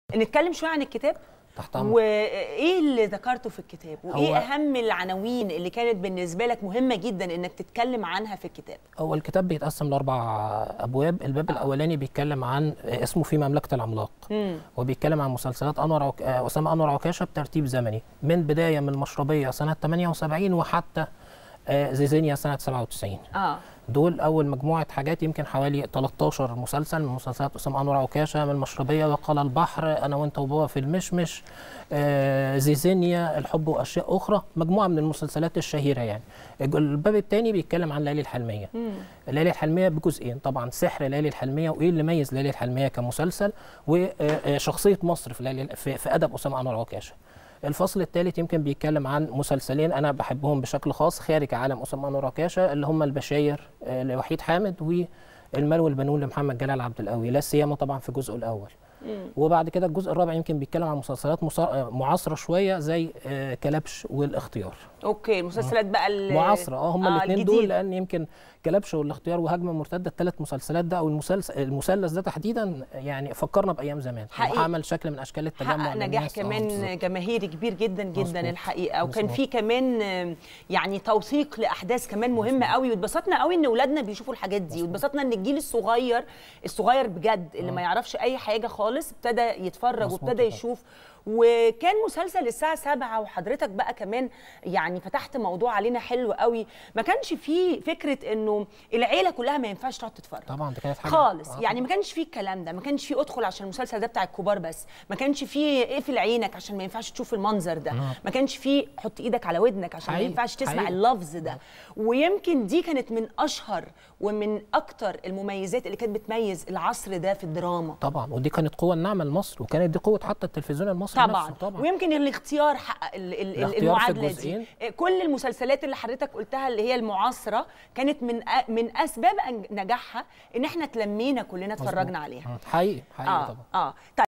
نتكلم شويه عن الكتاب تحت امرك وايه اللي ذكرته في الكتاب وايه هو- اهم العناوين اللي كانت بالنسبه لك مهمه جدا انك تتكلم عنها في الكتاب هو الكتاب بيتقسم لاربع ابواب الباب الاولاني بيتكلم عن اسمه في مملكه العملاق مم. وبيتكلم عن مسلسلات انور عك... آه، اسامه انور عكاشه بترتيب زمني من بدايه من المشربيه سنه 78 وحتى آه، زيزينيا سنه 97 اه دول اول مجموعه حاجات يمكن حوالي 13 مسلسل من مسلسلات اسامه انور عكاشه من المشربيه وقال البحر انا وانت وبابا في المشمش آه، زيزينيا الحب واشياء اخرى مجموعه من المسلسلات الشهيره يعني الج- الباب الثاني بيتكلم عن ليالي الحلميه مم. ليالي الحلميه بجزئين طبعا سحر ليالي الحلميه وايه اللي ميز ليالي الحلميه كمسلسل وشخصيه مصر في ليالي في, في ادب اسامه انور عكاشه الفصل الثالث يمكن بيتكلم عن مسلسلين انا بحبهم بشكل خاص خارج عالم اسامه انور عكاشه اللي هم البشاير آه، لوحيد حامد والمال والبنون لمحمد جلال عبد القوي لا سيما طبعا في الجزء الاول مم. وبعد كده الجزء الرابع يمكن بيتكلم عن مسلسلات مصا- آه، معاصره شويه زي آه، كلبش والاختيار اوكي المسلسلات بقى ال- معاصره اه هم آه، الاثنين دول الجديدة. لان يمكن كلبش والاختيار وهجمه مرتده الثلاث مسلسلات ده او المسلسل المثلث ده تحديدا يعني فكرنا بايام زمان حقيقي. وعمل شكل من اشكال التجمع حقق نجاح للناس. آه، كمان بالظبط. جماهيري كبير جدا جدا مظبوط. الحقيقه وكان مظبوط. في كمان آه، يعني توثيق لاحداث كمان مهمه قوي واتبسطنا قوي ان اولادنا بيشوفوا الحاجات دي واتبسطنا ان الجيل الصغير الصغير بجد اللي ما يعرفش اي حاجه خالص ابتدى يتفرج مظبوط وابتدى طبعا. يشوف وكان مسلسل الساعة سبعة وحضرتك بقى كمان يعني فتحت موضوع علينا حلو قوي ما كانش فيه فكرة انه العيلة كلها ما ينفعش تقعد تتفرج طبعا دي كانت حاجه خالص آه، يعني ما كانش فيه الكلام ده ما كانش فيه ادخل عشان المسلسل ده بتاع الكبار بس ما كانش فيه اقفل عينك عشان ما ينفعش تشوف المنظر ده نعم. ما كانش فيه حط ايدك على ودنك عشان ما حقيقي، ينفعش تسمع حقيقي. اللفظ ده ويمكن دي كانت من اشهر ومن اكتر المميزات اللي كانت بتميز العصر ده في الدراما طبعا ودي كانت قوه النعمه لمصر وكانت دي قوه حتى التلفزيون المصري طبعا نفسه طبعا ويمكن الاختيار حقق ال- ال- الاختيار في المعادله الجزئين. دي كل المسلسلات اللي حضرتك قلتها اللي هي المعاصره كانت من أ- من اسباب أن- نجاحها ان احنا اتلمينا كلنا اتفرجنا عليها مم. حقيقي حقيقي اه طبعا اه طيب